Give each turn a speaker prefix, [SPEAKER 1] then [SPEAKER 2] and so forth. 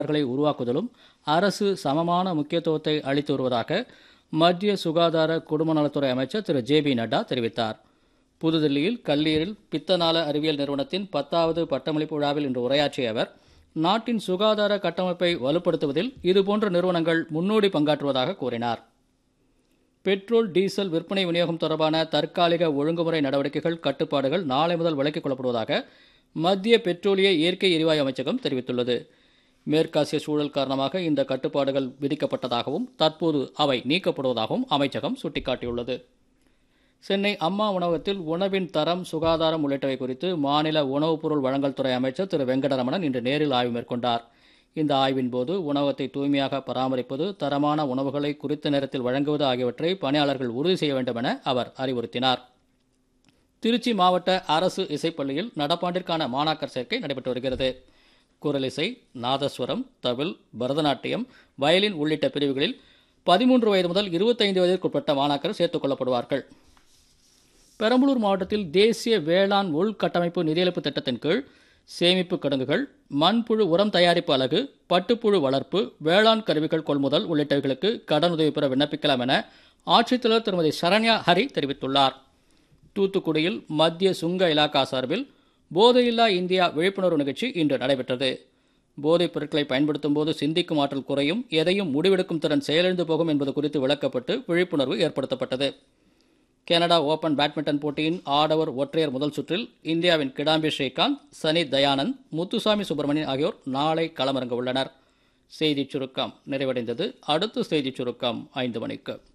[SPEAKER 1] களை உருவாக்குதலும் அரசு சமமான முக்கியத்துவத்தை அளித்து வருவதாக மத்திய சுகாதார குடும்ப நலத்துறை அமைச்சர் திரு ஜே பி நட்டா தெரிவித்தார் புதுதில்லியில் கல்லீரில் பித்தநாள அறிவியல் நிறுவனத்தின் பத்தாவது பட்டமளிப்பு விழாவில் இன்று உரையாற்றிய அவர் நாட்டின் சுகாதார கட்டமைப்பை வலுப்படுத்துவதில் இதுபோன்ற நிறுவனங்கள் முன்னோடி பங்காற்றுவதாக கூறினார் பெட்ரோல் டீசல் விற்பனை விநியோகம் தொடர்பான தற்காலிக ஒழுங்குமுறை நடவடிக்கைகள் கட்டுப்பாடுகள் நாளை முதல் விலக்கிக் கொள்ளப்படுவதாக மத்திய பெட்ரோலிய இயற்கை எரிவாயு அமைச்சகம் தெரிவித்துள்ளது மேற்காசிய சூழல் காரணமாக இந்த கட்டுப்பாடுகள் விதிக்கப்பட்டதாகவும் தற்போது அவை நீக்கப்படுவதாகவும் அமைச்சகம் சுட்டிக்காட்டியுள்ளது சென்னை அம்மா உணவகத்தில் உணவின் தரம் சுகாதாரம் உள்ளிட்டவை குறித்து மாநில உணவுப் பொருள் வழங்கல் துறை அமைச்சர் திரு வெங்கடரமணன் இன்று நேரில் ஆய்வு மேற்கொண்டார் இந்த ஆய்வின் போது உணவகத்தை தூய்மையாக பராமரிப்பது தரமான உணவுகளை குறித்த நேரத்தில் வழங்குவது ஆகியவற்றை பணியாளர்கள் உறுதி செய்ய வேண்டும் என அவர் அறிவுறுத்தினார் திருச்சி மாவட்ட அரசு இசைப்பள்ளியில் நடப்பாண்டிற்கான மாணாக்கர் சேர்க்கை நடைபெற்று வருகிறது குரலிசை நாதஸ்வரம் தவில் பரதநாட்டியம் வயலின் உள்ளிட்ட பிரிவுகளில் பதிமூன்று வயது முதல் இருபத்தைந்து வயதிற்குட்பட்ட மாணாக்கர் சேர்த்துக் கொள்ளப்படுவார்கள் பெரம்பலூர் மாவட்டத்தில் தேசிய வேளாண் உள்கட்டமைப்பு நிதியளிப்பு திட்டத்தின் கீழ் சேமிப்பு கிடங்குகள் மண்புழு உரம் தயாரிப்பு அலகு பட்டுப்புழு வளர்ப்பு வேளாண் கருவிகள் கொள்முதல் உள்ளிட்டவைகளுக்கு கடனுதவி பெற விண்ணப்பிக்கலாம் என ஆட்சித்தலைவர் திருமதி சரண்யா ஹரி தெரிவித்துள்ளார் தூத்துக்குடியில் மத்திய சுங்க இலாக்கா சார்பில் போதையில்லா இந்தியா விழிப்புணர்வு நிகழ்ச்சி இன்று நடைபெற்றது போதைப் பொருட்களை பயன்படுத்தும் போது சிந்திக்கும் ஆற்றல் குறையும் எதையும் முடிவெடுக்கும் திறன் செயலிழந்து போகும் என்பது குறித்து விளக்கப்பட்டு விழிப்புணர்வு ஏற்படுத்தப்பட்டது கனடா ஓபன் பேட்மிண்டன் போட்டியின் ஆடவர் ஒற்றையர் முதல் சுற்றில் இந்தியாவின் கிடாம்பி ஸ்ரீகாந்த் சனி தயானந்த் முத்துசாமி சுப்பிரமணியன் ஆகியோர் நாளை களமிறங்க உள்ளனர் செய்திச் சுருக்கம் நிறைவடைந்தது அடுத்த செய்திச் சுருக்கம் ஐந்து மணிக்கு